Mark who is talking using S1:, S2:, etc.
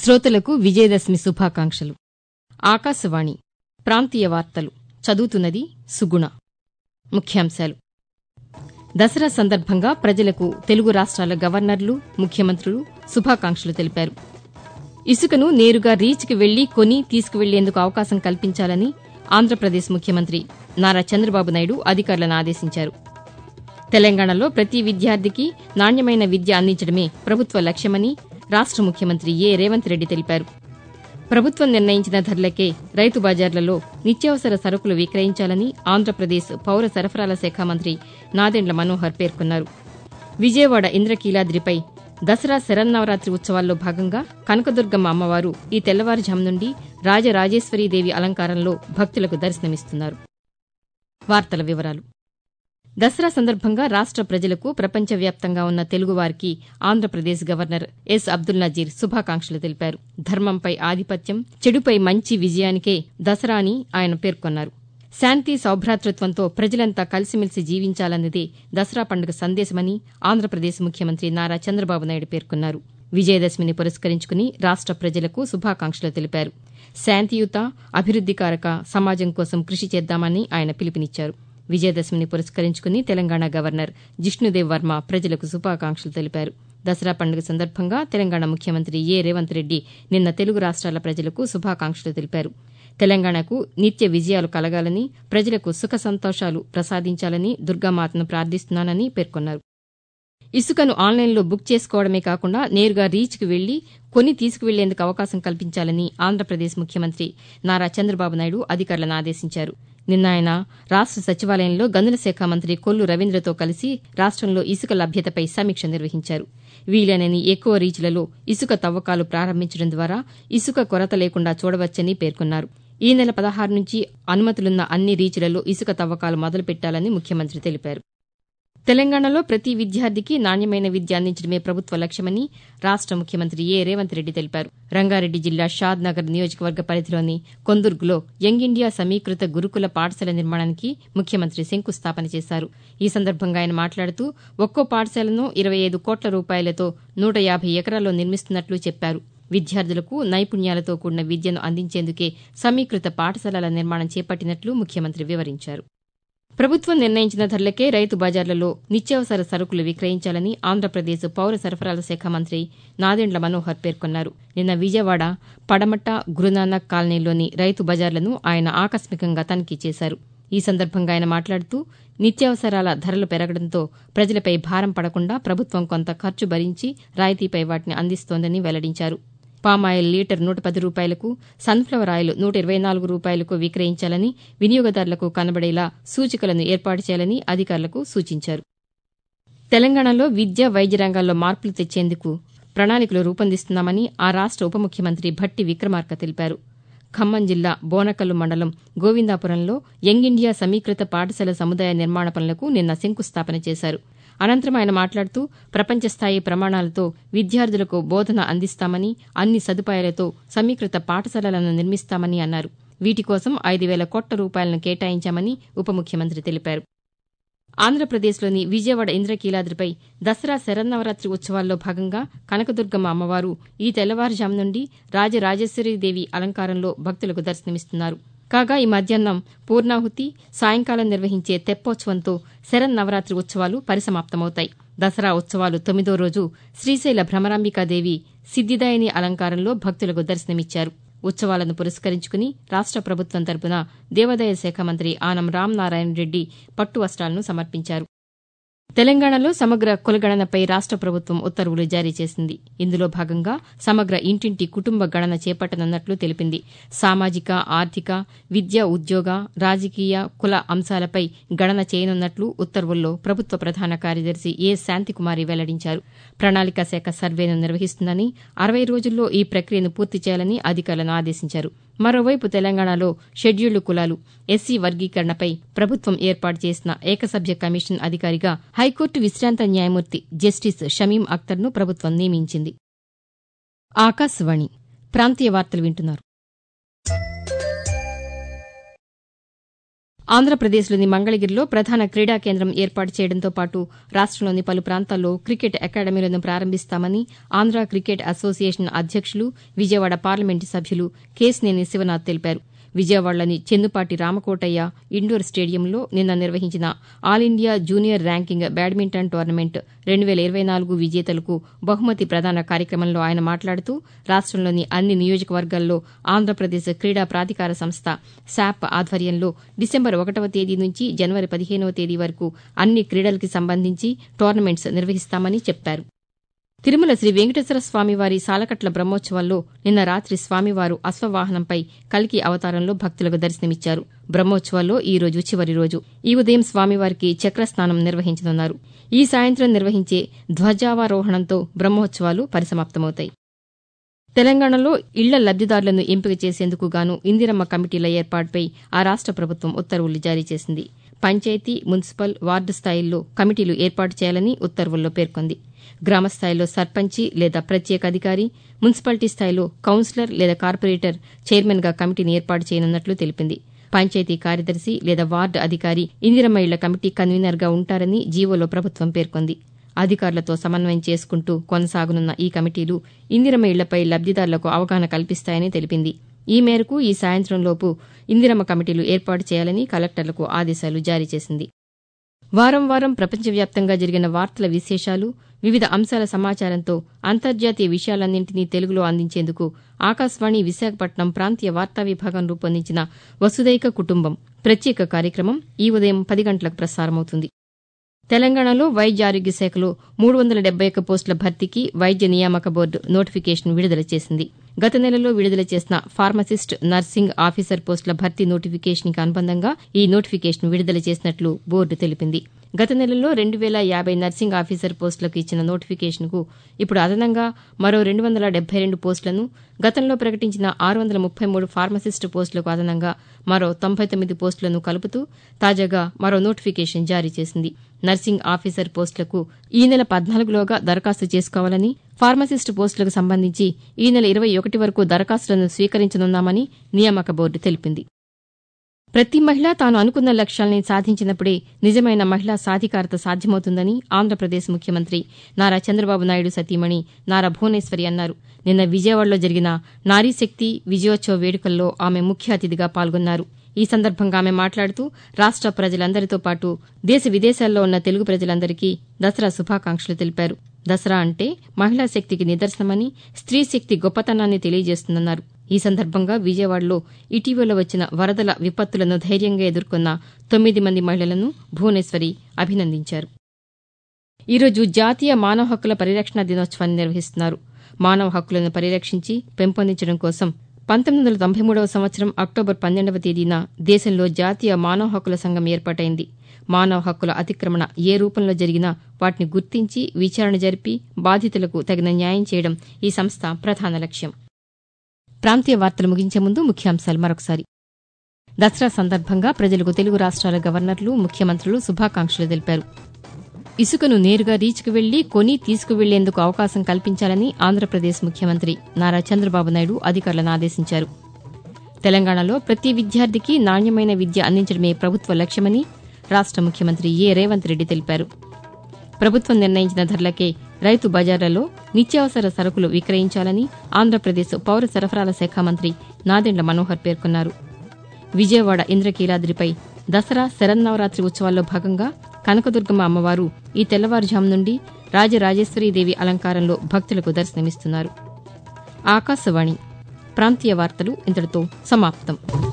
S1: శ్రోతలకు విజయదశమి శుభాకాంక్షలు ఆకాశవాణి ప్రాంతీయ వార్తలు చదువుతున్నది సుగుణ ముఖ్యాంశాలు దసరా సందర్భంగా ప్రజలకు తెలుగు రాష్ట్రాల గవర్నర్లు ముఖ్యమంత్రులు శుభాకాంక్షలు తెలిపారు ఇసుకను నేరుగా రీచ్కి వెళ్లి కొని తీసుకువెళ్లేందుకు అవకాశం కల్పించాలని ఆంధ్రప్రదేశ్ ముఖ్యమంత్రి నారా చంద్రబాబు నాయుడు అధికారులను ఆదేశించారు తెలంగాణలో ప్రతి విద్యార్థికి నాణ్యమైన విద్య అందించడమే ప్రభుత్వ లక్ష్యమని రాష్ట ముఖ్యమంత్రి ఏ రేవంత్ రెడ్డి తెలిపారు ప్రభుత్వం నిర్ణయించిన ధరలకే రైతు బజార్లలో నిత్యావసర సరుకులు విక్రయించాలని ఆంధ్రప్రదేశ్ పౌర సరఫరాల శాఖ మంత్రి నాదెండ్ల మనోహర్ పేర్కొన్నారు విజయవాడ ఇంద్రకీలాద్రిపై దసరా శరన్నవరాత్రి ఉత్సవాల్లో భాగంగా కనకదుర్గమ్మ అమ్మవారు ఈ తెల్లవారుజాము నుండి రాజరాజేశ్వరీదేవి అలంకారంలో భక్తులకు దర్శనమిస్తున్నారు వార్తల వివరాలు దసరా సందర్భంగా రాష్ట ప్రజలకు ప్రపంచవ్యాప్తంగా ఉన్న తెలుగువారికి ఆంధ్రప్రదేశ్ గవర్నర్ ఎస్ అబ్దుల్ నజీర్ శుభాకాంక్షలు తెలిపారు ధర్మంపై ఆధిపత్యం చెడుపై మంచి విజయానికే దసరా అని ఆయన పేర్కొన్నారు శాంతి సౌభ్రాతృత్వంతో ప్రజలంతా కలిసిమెలిసి జీవించాలన్నదే దసరా పండుగ సందేశమని ఆంధ్రప్రదేశ్ ముఖ్యమంత్రి నారా చంద్రబాబు నాయుడు పేర్కొన్నారు విజయదశమిని పురస్కరించుకుని రాష్ట ప్రజలకు శుభాకాంక్షలు తెలిపారు శాంతియుత అభివృద్దికారక సమాజం కోసం కృషి చేద్దామని ఆయన పిలుపునిచ్చారు విజయదశమిని పురస్కరించుకుని తెలంగాణ గవర్నర్ జిష్ణుదేవ్ వర్మ ప్రజలకు శుభాకాంక్షలు తెలిపారు దసరా పండుగ సందర్భంగా తెలంగాణ ముఖ్యమంత్రి ఏ రేవంత్ రెడ్డి నిన్న తెలుగు రాష్ట్రాల ప్రజలకు శుభాకాంక్షలు తెలిపారు తెలంగాణకు నిత్య విజయాలు కలగాలని ప్రజలకు సుఖ సంతోషాలు ప్రసాదించాలని దుర్గామాతను ప్రార్థిస్తున్నానని పేర్కొన్నారు ఇసుకను ఆన్లైన్లో బుక్ చేసుకోవడమే కాకుండా నేరుగా రీచ్కి వెళ్లి కొని తీసుకువెళ్లేందుకు అవకాశం కల్పించాలని ఆంధ్రప్రదేశ్ ముఖ్యమంత్రి నారా చంద్రబాబు నాయుడు అధికారులను ఆదేశించారు నిన్న ఆయన రాష్ట సచివాలయంలో గనుల శాఖ మంత్రి కొల్లు రవీంద్రతో కలిసి రాష్టంలో ఇసుక లభ్యతపై సమీక్ష నిర్వహించారు వీలైనన్ని ఎక్కువ రీచ్లలో ఇసుక తవ్వకాలు ప్రారంభించడం ద్వారా ఇసుక కొరత లేకుండా చూడవచ్చని పేర్కొన్నారు ఈ నెల పదహారు నుంచి అనుమతులున్న అన్ని రీచ్లలో ఇసుక తవ్వకాలు మొదలుపెట్టాలని ముఖ్యమంత్రి తెలిపారు తెలంగాణలో ప్రతి విద్యార్థికి నాణ్యమైన విద్య అందించడమే ప్రభుత్వ లక్ష్యమని రాష్ట ముఖ్యమంత్రి ఏ రేవంత్ రెడ్డి తెలిపారు రంగారెడ్డి జిల్లా షాద్ నగర్ నియోజకవర్గ పరిధిలోని కొందుర్గులో యంగ్ ఇండియా సమీకృత గురుకుల పాఠశాల నిర్మాణానికి ముఖ్యమంత్రి శంకుస్థాపన చేశారు ఈ సందర్భంగా ఆయన మాట్లాడుతూ ఒక్కో పాఠశాలను ఇరవై ఐదు కోట్ల రూపాయలతో నూట యాభై ఎకరాల్లో నిర్మిస్తున్నట్లు చెప్పారు విద్యార్థులకు నైపుణ్యాలతో కూడిన విద్యను అందించేందుకే సమీకృత పాఠశాలల నిర్మాణం చేపట్టినట్లు ముఖ్యమంత్రి వివరించారు ప్రభుత్వం నిర్ణయించిన ధరలకే రైతు బజార్లలో నిత్యావసర సరుకులు విక్రయించాలని ఆంధ్రప్రదేశ్ పౌర సరఫరాల శాఖ మంత్రి నాదెండ్ల మనోహర్ పేర్కొన్నారు నిన్న విజయవాడ పడమట్ట గురునానక్ కాలనీలోని రైతు బజార్లను ఆయన ఆకస్మికంగా తనిఖీ చేశారు ఈ సందర్భంగా ఆయన మాట్లాడుతూ నిత్యావసరాల ధరలు పెరగడంతో ప్రజలపై భారం పడకుండా ప్రభుత్వం కొంత ఖర్చు భరించి రాయితీపై వాటిని అందిస్తోందని వెల్లడించారు పామాయిల్ లీటర్ నూట పది రూపాయలకు సన్ఫ్లవర్ ఆయిల్ నూట ఇరవై నాలుగు రూపాయలకు విక్రయించాలని వినియోగదారులకు కనబడేలా సూచికలను ఏర్పాటు చేయాలని అధికారులకు సూచించారు తెలంగాణలో విద్య వైద్య రంగాల్లో మార్పులు తెచ్చేందుకు ప్రణాళికలు రూపొందిస్తున్నామని ఆ రాష్ట ఉప ముఖ్యమంత్రి భట్టి విక్రమార్క తెలిపారు ఖమ్మం జిల్లా బోనకల్లు మండలం గోవిందాపురంలో యంగ్ ఇండియా సమీకృత పాఠశాల సముదాయ నిర్మాణ పనులకు నిన్న శంకుస్థాపన చేశారు అనంతరం ఆయన మాట్లాడుతూ ప్రపంచ స్థాయి ప్రమాణాలతో విద్యార్థులకు బోధన అందిస్తామని అన్ని సదుపాయాలతో సమీకృత పాఠశాలలను నిర్మిస్తామని అన్నారు వీటి కోసం ఐదు వేల కోట్ల రూపాయలను కేటాయించామని ఉప ముఖ్యమంత్రి తెలిపారు ఆంధ్రప్రదేశ్లోని విజయవాడ ఇంద్రకీలాద్రిపై దసరా శరన్నవరాత్రి ఉత్సవాల్లో భాగంగా కనకదుర్గమ్మ అమ్మవారు ఈ తెల్లవారుజాము నుండి రాజరాజేశ్వరీదేవి అలంకారంలో భక్తులకు దర్శనమిస్తున్నారు కాగా ఈ మధ్యాహ్నం పూర్ణాహుతి సాయంకాలం నిర్వహించే తెప్పోత్సవంతో శరన్నవరాత్రి ఉత్సవాలు పరిసమాప్తమవుతాయి దసరా ఉత్సవాలు తొమ్మిదో రోజు శ్రీశైల భ్రమరాంబికాదేవి సిద్దిదాయిని అలంకారంలో భక్తులకు దర్శనమిచ్చారు ఉత్సవాలను పురస్కరించుకుని రాష్ట ప్రభుత్వం తరపున దేవాదాయ శాఖ మంత్రి ఆనం రామనారాయణ రెడ్డి పట్టు వస్త్రాలను సమర్పించారు తెలంగాణలో సమగ్ర కులగణనపై రాష్ట ప్రభుత్వం ఉత్తర్వులు జారీ చేసింది ఇందులో భాగంగా సమగ్ర ఇంటింటి కుటుంబ గణన చేపట్టనున్నట్లు తెలిపింది సామాజిక ఆర్థిక విద్య ఉద్యోగ రాజకీయ కుల అంశాలపై గణన చేయనున్నట్లు ఉత్తర్వుల్లో ప్రభుత్వ ప్రధాన కార్యదర్శి ఏ శాంతికుమారి వెల్లడించారు ప్రణాళికా శాఖ సర్వేను నిర్వహిస్తుందని అరవై రోజుల్లో ఈ ప్రక్రియను పూర్తి చేయాలని అధికారులను ఆదేశించారు మరోవైపు తెలంగాణలో షెడ్యూల్డ్ కులాలు ఎస్సీ వర్గీకరణపై ప్రభుత్వం ఏర్పాటు చేసిన ఏకసభ్య కమిషన్ అధికారిగా హైకోర్టు విశ్రాంత న్యాయమూర్తి జస్టిస్ షమీం అఖ్తర్ను ప్రభుత్వం నియమించింది ఆకాశవాణి ప్రాంతీయ వార్తలు వింటున్నారు ఆంధ్రప్రదేశ్లోని మంగళగిరిలో ప్రధాన క్రీడా కేంద్రం ఏర్పాటు చేయడంతో పాటు రాష్టంలోని పలు ప్రాంతాల్లో క్రికెట్ అకాడమీలను ప్రారంభిస్తామని ఆంధ్ర క్రికెట్ అసోసియేషన్ అధ్యక్షులు విజయవాడ పార్లమెంటు సభ్యులు కేశినేని శివనాథ్ తెలిపారు విజయవాడలోని చెన్నుపాటి రామకోటయ్య ఇండోర్ స్టేడియంలో నిన్న నిర్వహించిన all India junior ranking badminton tournament రెండు వేల ఇరవై నాలుగు విజేతలకు బహుమతి ప్రదాన కార్యక్రమంలో ఆయన మాట్లాడుతూ రాష్టంలోని అన్ని నియోజకవర్గాల్లో ఆంధ్రప్రదేశ్ క్రీడా ప్రాధికార సంస్థ శాప్ ఆధ్వర్యంలో డిసెంబర్ ఒకటవ తేదీ నుంచి జనవరి పదిహేనవ తేదీ వరకు అన్ని క్రీడలకి సంబంధించి టోర్నమెంట్స్ నిర్వహిస్తామని చెప్పారు తిరుమల శ్రీ వెంకటేశ్వర స్వామివారి సాలకట్ల బ్రహ్మోత్సవాల్లో నిన్న రాత్రి స్వామివారు అశ్వవాహనంపై కల్కి అవతారంలో భక్తులకు దర్శనమిచ్చారు బ్రహ్మోత్సవాల్లో ఈ రోజు చివరి రోజు ఈ ఉదయం స్వామివారికి చక్రస్నానం నిర్వహించనున్నారు ఈ సాయంత్రం నిర్వహించే ధ్వజావరోహణంతో బ్రహ్మోత్సవాలు పరిసమాప్తమవుతాయి తెలంగాణలో ఇళ్ల లబ్దిదారులను ఎంపిక చేసేందుకు గాను ఇందిరమ్మ కమిటీల ఏర్పాటుపై ఆ రాష్ట ప్రభుత్వం ఉత్తర్వులు జారీ చేసింది పంచాయతీ మున్సిపల్ వార్డు స్థాయిల్లో కమిటీలు ఏర్పాటు చేయాలని ఉత్తర్వుల్లో పేర్కొంది గ్రామ స్థాయిలో సర్పంచి లేదా ప్రత్యేక అధికారి మున్సిపాలిటీ స్థాయిలో కౌన్సిలర్ లేదా కార్పొరేటర్ చైర్మన్గా కమిటీని ఏర్పాటు చేయనున్నట్లు తెలిపింది పంచాయతీ కార్యదర్శి లేదా వార్డు అధికారి ఇందిరమ్మ ఇళ్ల కమిటీ కన్వీనర్గా ఉంటారని జీవోలో ప్రభుత్వం పేర్కొంది అధికారులతో సమన్వయం చేసుకుంటూ కొనసాగనున్న ఈ కమిటీలు ఇందిరమ్మ ఇళ్లపై లబ్దిదారులకు అవగాహన కల్పిస్తాయని తెలిపింది ఈ మేరకు ఈ సాయంత్రంలోపు ఇందిరమ్మ కమిటీలు ఏర్పాటు చేయాలని కలెక్టర్లకు ఆదేశాలు జారీ చేసింది వారం వారం ప్రపంచవ్యాప్తంగా జరిగిన వార్తల విశేషాలు వివిధ అంశాల సమాచారంతో అంతర్జాతీయ విషయాలన్నింటినీ తెలుగులో అందించేందుకు ఆకాశవాణి విశాఖపట్నం ప్రాంతీయ వార్తా విభాగం రూపొందించిన వసుదైక కుటుంబం ప్రత్యేక కార్యక్రమం ఈ ఉదయం పది గంటలకు ప్రసారమవుతుంది తెలంగాణలో వైద్య ఆరోగ్య శాఖలో మూడు వందల డెబ్బై ఒక్క పోస్టుల భర్తీకి వైద్య నియామక బోర్డు నోటిఫికేషన్ విడుదల చేసింది గత నెలలో విడుదల చేసిన ఫార్మసిస్ట్ నర్సింగ్ ఆఫీసర్ పోస్టుల భర్తీ నోటిఫికేషన్కి అనుబంధంగా ఈ నోటిఫికేషన్ విడుదల చేసినట్లు బోర్డు తెలిపింది గత నెలలో రెండు వేల యాభై నర్సింగ్ ఆఫీసర్ పోస్టులకు ఇచ్చిన నోటిఫికేషన్కు ఇప్పుడు అదనంగా మరో రెండు వందల డెబ్బై రెండు పోస్టులను గతంలో ప్రకటించిన ఆరు వందల ముప్పై మూడు ఫార్మసిస్ట్ పోస్టులకు అదనంగా మరో తొంభై తొమ్మిది పోస్టులను కలుపుతూ తాజాగా మరో నోటిఫికేషన్ జారీ చేసింది నర్సింగ్ ఆఫీసర్ పోస్టులకు ఈ నెల పద్నాలుగులోగా దరఖాస్తు చేసుకోవాలని ఫార్మసిస్ట్ పోస్టులకు సంబంధించి ఈ నెల ఇరవై ఒకటి వరకు దరఖాస్తులను స్వీకరించనున్నామని నియామక బోర్డు తెలిపింది ప్రతి మహిళ తాను అనుకున్న లక్ష్యాల్ని సాధించినప్పుడే నిజమైన మహిళా సాధికారత సాధ్యమవుతుందని ఆంధ్రప్రదేశ్ ముఖ్యమంత్రి నారా చంద్రబాబు నాయుడు సతీమణి నారా భువనేశ్వరి అన్నారు నిన్న విజయవాడలో జరిగిన నారీశక్తి విజయోత్సవ వేడుకల్లో ఆమె ముఖ్య అతిథిగా పాల్గొన్నారు ఈ సందర్భంగా ఆమె మాట్లాడుతూ రాష్ట ప్రజలందరితో పాటు దేశ విదేశాల్లో ఉన్న తెలుగు ప్రజలందరికీ దసరా శుభాకాంక్షలు తెలిపారు దసరా అంటే మహిళా శక్తికి నిదర్శనమని స్త్రీ శక్తి గొప్పతనాన్ని తెలియజేస్తుందన్నారు ఈ సందర్భంగా విజయవాడలో ఇటీవల వచ్చిన వరదల విపత్తులను ధైర్యంగా ఎదుర్కొన్న తొమ్మిది మంది మహిళలను భువనేశ్వరి అభినందించారు ఈరోజు జాతీయ మానవ హక్కుల పరిరక్షణ దినోత్సవాన్ని నిర్వహిస్తున్నారు మానవ హక్కులను పరిరక్షించి పెంపొందించడం కోసం పంతొమ్మిది వందల తొంభై మూడవ సంవత్సరం అక్టోబర్ పన్నెండవ తేదీన దేశంలో జాతీయ మానవ హక్కుల సంఘం ఏర్పాటైంది మానవ హక్కుల అతిక్రమణ ఏ రూపంలో జరిగినా వాటిని గుర్తించి విచారణ జరిపి బాధితులకు తగిన న్యాయం చేయడం ఈ సంస్థ ప్రధాన లక్ష్యం ప్రాంతీయ వార్తలు ముగించే ముందు ముఖ్యాంశాలు మరొకసారి దసరా సందర్భంగా ప్రజలకు తెలుగు రాష్ట్రాల గవర్నర్లు ముఖ్యమంత్రులు శుభాకాంక్షలు తెలిపారు ఇసుకను నేరుగా రీచ్కు వెళ్లి కొని తీసుకువెళ్లేందుకు అవకాశం కల్పించాలని ఆంధ్రప్రదేశ్ ముఖ్యమంత్రి నారా చంద్రబాబు నాయుడు అధికారులను ఆదేశించారు తెలంగాణలో ప్రతి విద్యార్థికి నాణ్యమైన విద్య అందించడమే ప్రభుత్వ లక్ష్యమని రాష్ట ముఖ్యమంత్రి ఏ రేవంత్ రెడ్డి తెలిపారు ప్రభుత్వం నిర్ణయించిన ధరలకే రైతు బజార్లలో నిత్యావసర సరుకులు విక్రయించాలని ఆంధ్రప్రదేశ్ పౌర సరఫరాల శాఖ మంత్రి నాదెండ్ల మనోహర్ పేర్కొన్నారు విజయవాడ ఇంద్రకీలాద్రిపై దసరా శరన్నవరాత్రి ఉత్సవాల్లో భాగంగా కనకదుర్గమ్మ అమ్మవారు ఈ తెల్లవారుజాము నుండి రాజరాజేశ్వరీదేవి అలంకారంలో భక్తులకు దర్శనమిస్తున్నారు ఆకాశవాణి ప్రాంతీయ వార్తలు ఇంతటితో సమాప్తం